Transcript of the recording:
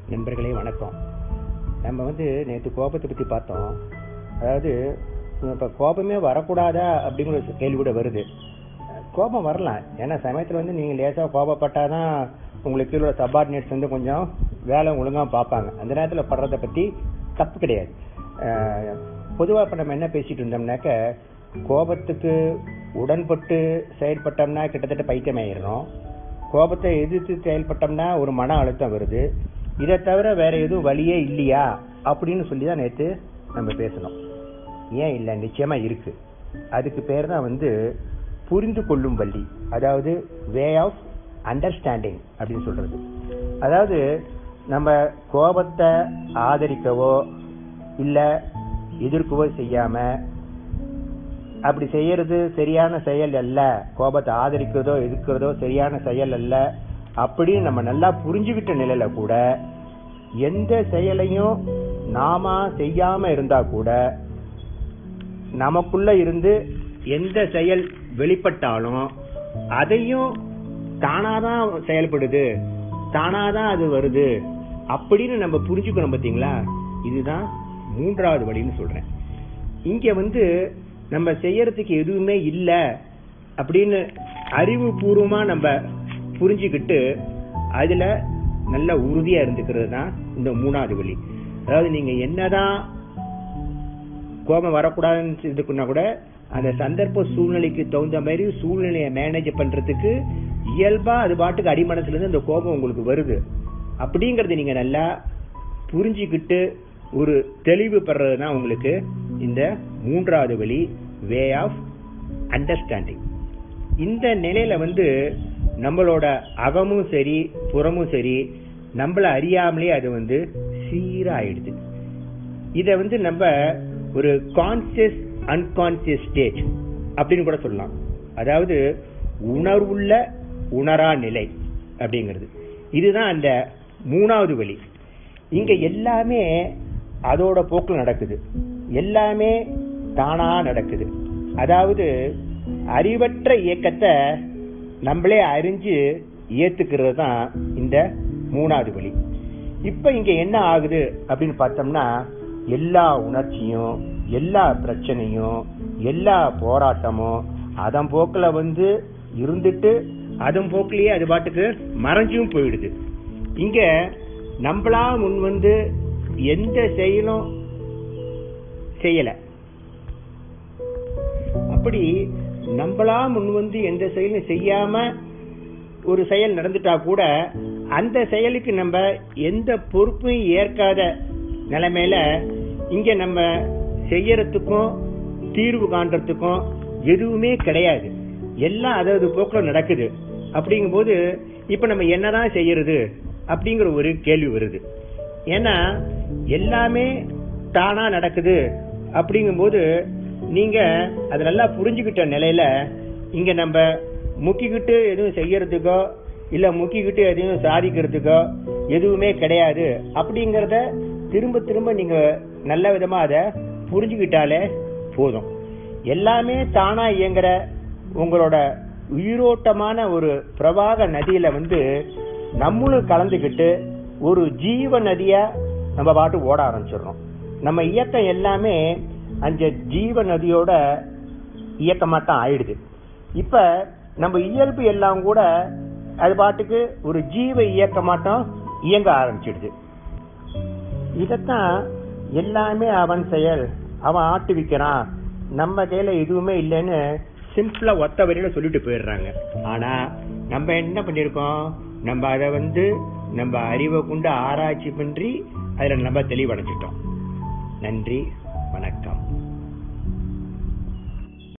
நண்பர்களே வணக்கம் நம்ம வந்து நேற்று கோபத்தை பற்றி பார்த்தோம் அதாவது இப்போ கோபமே வரக்கூடாதா அப்படிங்கிற ஒரு கேள்வி கூட வருது கோபம் வரலாம் ஏன்னா சமயத்தில் வந்து நீங்கள் லேசாக கோபப்பட்டாதான் உங்களுக்கு கீழே உள்ள சப்பார்டினேட்ஸ் வந்து கொஞ்சம் வேலை ஒழுங்காக பார்ப்பாங்க அந்த நேரத்தில் படுறதை பற்றி தப்பு கிடையாது பொதுவாக இப்போ நம்ம என்ன பேசிட்டு இருந்தோம்னாக்க கோபத்துக்கு உடன்பட்டு செயல்பட்டோம்னா கிட்டத்தட்ட பைத்தியமாயிடுறோம் கோபத்தை எதிர்த்து செயல்பட்டோம்னா ஒரு மன அழுத்தம் வருது இதை தவிர வேற எதுவும் வழியே இல்லையா அப்படின்னு சொல்லி தான் நேற்று நம்ம பேசணும் ஏன் இல்லை நிச்சயமா இருக்கு அதுக்கு பேர் தான் வந்து புரிந்து கொள்ளும் வழி அதாவது வே ஆஃப் அண்டர்ஸ்டாண்டிங் அப்படின்னு சொல்றது அதாவது நம்ம கோபத்தை ஆதரிக்கவோ இல்ல எதிர்க்கவோ செய்யாம அப்படி செய்யறது சரியான செயல் அல்ல கோபத்தை ஆதரிக்கிறதோ எதிர்க்கிறதோ சரியான செயல் அல்ல அப்படின்னு நம்ம நல்லா புரிஞ்சுக்கிட்ட நிலையில கூட எந்த செயலையும் நாம செய்யாம இருந்தா கூட நமக்குள்ள இருந்து எந்த செயல் வெளிப்பட்டாலும் அதையும் தானாதான் செயல்படுது தானாதான் அது வருது அப்படின்னு நம்ம புரிஞ்சுக்கணும் பாத்தீங்களா இதுதான் மூன்றாவது வழின்னு சொல்றேன் இங்க வந்து நம்ம செய்யறதுக்கு எதுவுமே இல்ல அப்படின்னு அறிவுபூர்வமா நம்ம புரிஞ்சுக்கிட்டு அதுல நல்ல உறுதியா இருந்துக்கிறது தான் இந்த மூணாவது வழி அதாவது நீங்க என்னதான் கோபம் வரக்கூடாதுன்னு இதுக்குன்னா கூட அந்த சந்தர்ப்ப சூழ்நிலைக்கு தகுந்த மாதிரி சூழ்நிலையை மேனேஜ் பண்றதுக்கு இயல்பா அது பாட்டுக்கு அடிமனசுல இருந்து அந்த கோபம் உங்களுக்கு வருது அப்படிங்கறது நீங்க நல்லா புரிஞ்சுக்கிட்டு ஒரு தெளிவு பெறது தான் உங்களுக்கு இந்த மூன்றாவது வழி வே ஆஃப் அண்டர்ஸ்டாண்டிங் இந்த நிலையில வந்து நம்மளோட அகமும் சரி புறமும் சரி நம்மள அறியாமலே அது வந்து சீராயிடுது இத வந்து நம்ம ஒரு கான்சியஸ் அன்கான்சியஸ் ஸ்டேஜ் அப்படின்னு கூட சொல்லலாம் அதாவது உணர்வுள்ள உணரா நிலை அப்படிங்கிறது இதுதான் அந்த மூணாவது வழி இங்க எல்லாமே அதோட போக்கில் நடக்குது எல்லாமே தானா நடக்குது அதாவது அறிவற்ற இயக்கத்தை நம்மளே அறிஞ்சு ஏத்துக்கிறது தான் இந்த மூணாவது வழி இப்ப இங்க என்ன ஆகுது அப்படின்னு பார்த்தோம்னா எல்லா உணர்ச்சியும் எல்லா பிரச்சனையும் எல்லா போராட்டமும் அதன் போக்குல வந்து இருந்துட்டு அதன் போக்கிலேயே அது பாட்டுக்கு மறைஞ்சும் போயிடுது இங்க நம்மளா முன் வந்து எந்த செயலும் செய்யல அப்படி நம்மளா முன் வந்து எந்த செயலும் செய்யாம ஒரு செயல் நடந்துட்டா கூட அந்த செயலுக்கு நம்ம எந்த பொறுப்பையும் ஏற்காத நிலைமையில இங்க நம்ம செய்யறதுக்கும் தீர்வு காண்றதுக்கும் எதுவுமே கிடையாது எல்லாம் அதாவது போக்குல நடக்குது அப்படிங்கும்போது இப்ப நம்ம என்னதான் செய்யறது அப்படிங்கிற ஒரு கேள்வி வருது ஏன்னா எல்லாமே தானா நடக்குது அப்படிங்கும்போது நீங்க அதை நல்லா புரிஞ்சுக்கிட்ட நிலையில இங்க நம்ம முக்கிக்கிட்டு எதுவும் செய்யறதுக்கோ இல்ல முக்கிக்கிட்டு எதையும் சாதிக்கிறதுக்கோ எதுவுமே கிடையாது அப்படிங்கறத திரும்ப திரும்ப நீங்க நல்ல விதமா அதை புரிஞ்சுக்கிட்டாலே போதும் எல்லாமே தானா இயங்குற உங்களோட உயிரோட்டமான ஒரு பிரவாக நதியில வந்து நம்மளும் கலந்துக்கிட்டு ஒரு ஜீவ நதியா நம்ம பாட்டு ஓட ஆரம்பிச்சிடுறோம் நம்ம இயக்கம் எல்லாமே அந்த ஜீவ நதியோட இயக்கமா தான் ஆயிடுது இப்ப நம்ம இயல்பு எல்லாம் கூட அது பாட்டுக்கு ஒரு ஜீவ இயக்கமாட்டம் இயங்க ஆரம்பிச்சிடுது இதத்தான் எல்லாமே அவன் செயல் அவன் ஆட்டுவிக்கிறான் நம்ம கையில எதுவுமே இல்லைன்னு சிம்பிளா ஒத்த வரியில சொல்லிட்டு போயிடுறாங்க ஆனா நம்ம என்ன பண்ணிருக்கோம் நம்ம அதை வந்து நம்ம அறிவை கொண்டு ஆராய்ச்சி பண்ணி அதுல நம்ம தெளிவடைஞ்சிட்டோம் நன்றி வணக்கம்